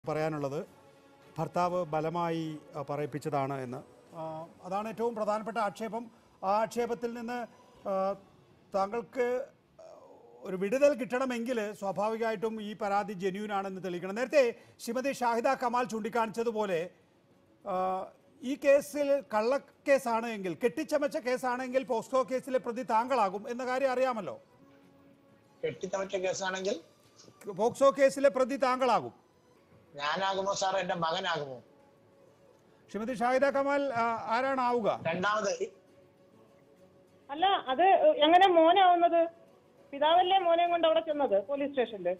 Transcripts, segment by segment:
പറയാനുള്ളത് ഭർത്താവ് ബലമായി ആ, പറയിപ്പിച്ചതാണ് എന്ന് ആ, അതാണ് ഏറ്റവും പ്രധാനപ്പെട്ട ആക്ഷേപം ആ ആക്ഷേപത്തിൽ നിന്ന് ആ, താങ്കൾക്ക് ഒരു വിടുതൽ കിട്ടണമെങ്കിൽ സ്വാഭാവികമായിട്ടും ഈ പരാതി ജെന്യൂൻ ആണെന്ന് തെളിയിക്കണം നേരത്തെ ശ്രീമതി ഷാഹിദ കമാൽ ചൂണ്ടിക്കാണിച്ചതുപോലെ ആ, ഈ കേസിൽ കള്ളക്കേസാണ് എങ്കിൽ കെട്ടിച്ചമച്ച കേസാണെങ്കിൽ പോസ്കോ കേസിലെ പ്രതി താങ്കളാകും എന്ന കാര്യം അറിയാമല്ലോ കെട്ടിത്തമറ്റ കേസാണെങ്കിൽ പോക്സോ കേസിലെ പ്രതി താങ്കളാകും ഞാനാകുമോ സാർ എന്റെ മകനാകുമോ ശ്രീമതി ഷാഹിദ കമാൽ ആ, ആരാണ് ആവുക രണ്ടാമത് അല്ല അത് എങ്ങനെ മോനാവുന്നത് പിതാവല്ലേ മോനെ കൊണ്ട് അവിടെ ചെന്നത് പോലീസ് സ്റ്റേഷനില്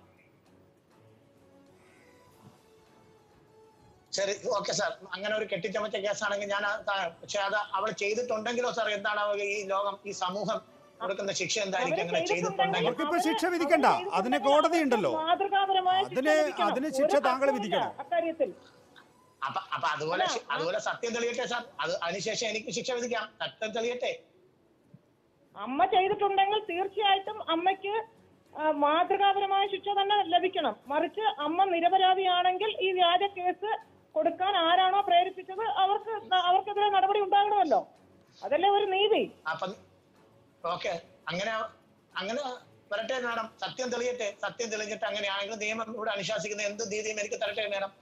ശരി ഓക്കെ സാർ അങ്ങനെ ഒരു കെട്ടിച്ചമച്ച കേസാണെങ്കിൽ ഞാൻ ആ- ത- പക്ഷെ അത് അവൾ ചെയ്തിട്ടുണ്ടെങ്കിലോ സാർ എന്താണ് അവ- ഈ ലോകം ഈ സമൂഹം കൊടുക്കുന്ന ശിക്ഷ എന്തായിരിക്കും അങ്ങനെ ചെയ്തിട്ടുണ്ടെങ്കിൽ അവർക്കിപ്പോ ശിക്ഷ വിധിക്കണ്ട. അതിന് കോടതി ഉണ്ടല്ലോ. മാതൃകാപരമായ ശിക്ഷ അതിന് ലഭിക്കണം. അതിന് ഒരു ശിക്ഷ താങ്കൾ തർക്കവുമില്ല വിധിക്കണം. അക്കാര്യത്തിൽ അപ്പൊ അപ്പൊ അതുപോലെ ശി- അതുപോലെ സത്യം തെളിയട്ടെ സാർ അത് അതിനുശേഷം എനിക്ക് ശിക്ഷ വിധിക്കാം സത്യം തെളിയട്ടെ അമ്മ ചെയ്തിട്ടുണ്ടെങ്കിൽ തീർച്ചയായിട്ടും അമ്മയ്ക്ക് ആ, മാതൃകാപരമായ ശിക്ഷ തന്നെ ലഭിക്കണം മറിച്ച് അമ്മ നിരപരാധിയാണെങ്കിൽ ഈ വ്യാജ കേസ് കൊടുക്കാൻ ആരാണോ പ്രേരിപ്പിച്ചത് അവർക്ക് ന- അവർക്കെതിരെ നടപടി ഉണ്ടാകണമല്ലോ അതല്ലേ ഒരു നീതി അപ്പൊ ഓക്കെ അങ്ങനെ അങ്ങനെ വരട്ടെ മാഡം സത്യം തെളിയട്ടെ സത്യം തെളിഞ്ഞിട്ട് അങ്ങനെയാണെങ്കിൽ നിയമം ഇവിടെ അനുശാസിക്കുന്ന എന്ത് നീതിയും എനിക്ക് തരട്ടെ മാഡം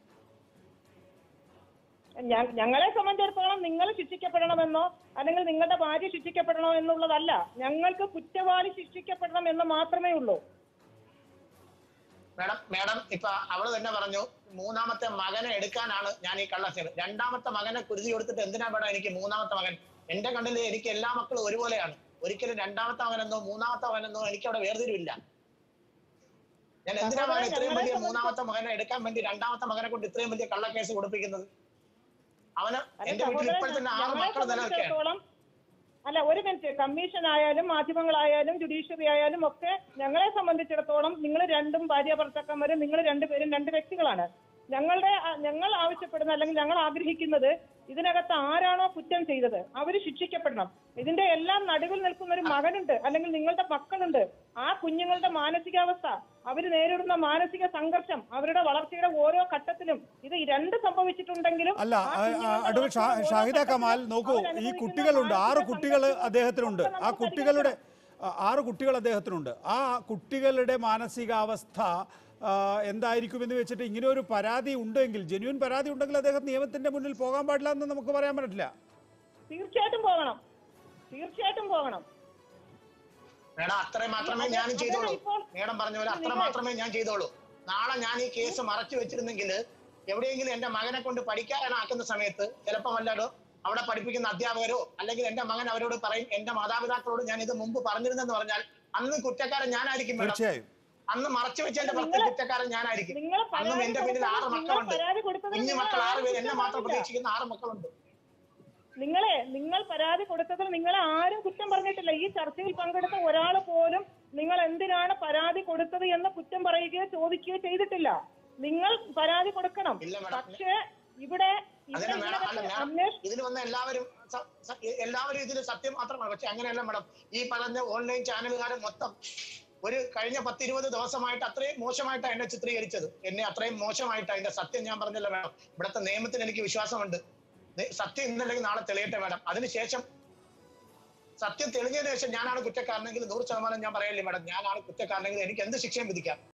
ഞ- ഞങ്ങളെ സംബന്ധിച്ചിടത്തോളം നിങ്ങൾ ശിക്ഷിക്കപ്പെടണമെന്നോ അല്ലെങ്കിൽ നിങ്ങളുടെ ഭാര്യ ശിക്ഷിക്കപ്പെടണോ എന്നുള്ളതല്ല ഞങ്ങൾക്ക് കുറ്റവാളി ശിക്ഷിക്കപ്പെടണം എന്ന് മാത്രമേ ഉള്ളൂ മാഡം മാഡം ഇപ്പൊ അവള് തന്നെ പറഞ്ഞു മൂന്നാമത്തെ മകനെ എടുക്കാനാണ് ഞാൻ ഈ കള്ളസ്യം രണ്ടാമത്തെ മകനെ കുരുതി കൊടുത്തിട്ട് എന്തിനാ മേഡം എനിക്ക് മൂന്നാമത്തെ മകൻ എന്റെ കണ്ണിൽ എനിക്ക് എല്ലാ മക്കളും ഒരുപോലെയാണ് ഒരിക്കലും രണ്ടാമത്തെ മകനെന്നോ മൂന്നാമത്തെ മകനെന്നോ എനിക്ക് അവിടെ വേർതിരിവില്ല ഞാൻ എന്തിനാ സഹോദരൻ, മകൻ ഇത്രയും ഞങ്ങളെ വലിയ സംബന്ധിച്ച് മൂന്നാമത്തെ മകനെ എടുക്കാൻ വേണ്ടി രണ്ടാമത്തെ മകനെ കൊണ്ട് ഇത്രയും വലിയ കള്ളക്കേസ് കൊടുപ്പിക്കുന്നത് അവന് അല്ല, എന്റെ വീട്ടിൽ സഹോദരൻ, ഇപ്പോൾ തന്നെ ആറ് ഞങ്ങളെ മക്കൾ നിലനിൽക്കുകയാണ് സംബന്ധിച്ചിടത്തോളം അല്ല ഒരു മിനിറ്റ് കമ്മീഷൻ ആയാലും മാധ്യമങ്ങളായാലും ജുഡീഷ്യറി ആയാലും ഒക്കെ ഞങ്ങളെ സംബന്ധിച്ചിടത്തോളം നിങ്ങൾ രണ്ടും ഭാര്യ ഭർത്താക്കന്മാരും നിങ്ങൾ രണ്ടുപേരും രണ്ട് വ്യക്തികളാണ് ഞങ്ങളുടെ ആ, ഞങ്ങൾ ആവശ്യപ്പെടുന്ന അല്ലെങ്കിൽ ഞങ്ങൾ ആഗ്രഹിക്കുന്നത് ഇതിനകത്ത് ആരാണോ കുറ്റം ചെയ്തത് അവര് ശിക്ഷിക്കപ്പെടണം ഇതിന്റെ എല്ലാം നടുവിൽ നിൽക്കുന്ന ഒരു മകനുണ്ട് അല്ലെങ്കിൽ നിങ്ങളുടെ മക്കളുണ്ട് ആ കുഞ്ഞുങ്ങളുടെ മാനസികാവസ്ഥ അവര് നേരിടുന്ന മാനസിക സംഘർഷം അവരുടെ വളർച്ചയുടെ ഓരോ ഘട്ടത്തിലും ഇത് ഈ രണ്ട് സംഭവിച്ചിട്ടുണ്ടെങ്കിലും അല്ല ആ ആ, ആ, കുഞ്ഞുങ്ങളുടെ അഡ്വക്കേറ്റ് ഷാ- വളർച്ചയുടെ ഓരോ ഷാഹിദ കമാൽ ഘട്ടത്തിലും നോക്കൂ ഈ അവരനുഭവിക്കുന്ന കുട്ടികളുണ്ട് ആറ് മാനസിക കുട്ടികൾ സംഘർഷം അദ്ദേഹത്തിനുണ്ട് ഒക്കെ ആ നമുക്ക് കുട്ടികളുടെ ആ, ആറ് കുട്ടികൾ അദ്ദേഹത്തിനുണ്ട് ആ കുട്ടികളുടെ മാനസികാവസ്ഥ ആ, എന്തായിരിക്കുമെന്ന് വെച്ചിട്ട് ഇങ്ങനെ ഒരു പരാതി ഉണ്ടെങ്കിൽ ജെന്യൂൻ പരാതി ഉണ്ടെങ്കിൽ അദ്ദേഹം നിയമത്തിന്റെ മുന്നിൽ പോകാൻ പാടില്ല എന്ന് നമുക്ക് പറയാൻ പറ്റില്ല തീർച്ചയായിട്ടും പോകണം തീർച്ചയായിട്ടും പോകണം മേഡം അത്രയും മാത്രമേ അതെ, ഞാനും അതെ, ചെയ്തോളൂ ഇപ്പോൾ മേഡം പറഞ്ഞ പോലെ അത്ര നിങ്ങൾ- മാത്രമേ ഞാൻ ചെയ്തോളൂ നാളെ ഞാൻ ഈ കേസ് മറച്ചു വെച്ചിരുന്നെങ്കിൽ എവിടെയെങ്കിലും എന്റെ മകനെ കൊണ്ട് പഠിക്കാനാക്കുന്ന സമയത്ത് ചിലപ്പോൾ വല്ലതോ അവിടെ പഠിപ്പിക്കുന്ന അധ്യാപകരോ അല്ലെങ്കിൽ എന്റെ മകൻ അവരോട് പറയും എന്റെ മാതാപിതാക്കളോട് ഞാൻ ഇത് മുമ്പ് പറഞ്ഞിരുന്നെന്ന് പറഞ്ഞാൽ അന്ന് കുറ്റക്കാരൻ ഞാനായിരിക്കും മേഡം തീർച്ചയായും അന്ന് മറച്ചു വെച്ചതിന്റെ പുറത്ത് നിങ്ങള് കുറ്റക്കാരൻ ഞാനായിരിക്കും നിങ്ങൾ അന്നും പരാതി എന്റെ പിന്നിൽ ആറ് കൊടുത്തത് മക്കളുണ്ട് നിങ്ങൾ പരാതി കൊടുത്തത് കുഞ്ഞു നിങ്ങൾ മക്കൾ ആറ് ആരും പേര് എന്നെ കുറ്റം മാത്രം പറഞ്ഞില്ല. പ്രതീക്ഷിക്കുന്ന ആറ് മക്കളുണ്ട് നിങ്ങളെ നിങ്ങൾ പരാതി കൊടുത്തതിൽ നിങ്ങളെ ആരും കുറ്റം പറഞ്ഞിട്ടില്ല ഈ ചർച്ചയിൽ പങ്കെടുത്ത ഒരാൾ പോലും നിങ്ങൾ എന്തിനാണ് പരാതി കൊടുത്തത് എന്ന് കുറ്റം പറയുകയോ ചോദിക്കുകയോ ചെയ്തിട്ടില്ല നിങ്ങൾ പരാതി കൊടുക്കണം ഇല്ല മേഡം. പക്ഷേ ഇവിടെ ഇവിടെ അതിന് മേഡം അല്ല ഇതിനകത്ത് മേഡം അന്വേഷ ഇതിൽ വന്ന എല്ലാവരും സ- സ- എല്ലാവരും ഇതിൽ സത്യം മാത്രമാണ് പക്ഷെ അങ്ങനെയല്ല മേഡം ഈ പറഞ്ഞ ഓൺലൈൻ ചാനലുകാരും മൊത്തം ഒരു കഴിഞ്ഞ പത്തിരുപത് ദിവസമായിട്ട് അത്രയും മോശമായിട്ടാണ് എന്നെ ചിത്രീകരിച്ചത് എന്നെ അത്രയും മോശമായിട്ട് അതിന്റെ സത്യം ഞാൻ പറഞ്ഞല്ലോ മേഡം ഇവിടുത്തെ നിയമത്തിൽ എനിക്ക് വിശ്വാസമുണ്ട് നെ- സത്യം ഇന്നല്ലെങ്കിൽ നാളെ തെളിയട്ടെ മേഡം അതിനുശേഷം സത്യം തെളിഞ്ഞതിന് ശേഷം ഞാനാണ് കുറ്റക്കാരനെങ്കിൽ നൂറ് ശതമാനം ഞാൻ പറയല്ലേ മേഡം ഞാനാണ് കുറ്റക്കാരനെങ്കിൽ എനിക്ക് എന്ത് ശിക്ഷയും വിധിക്കാം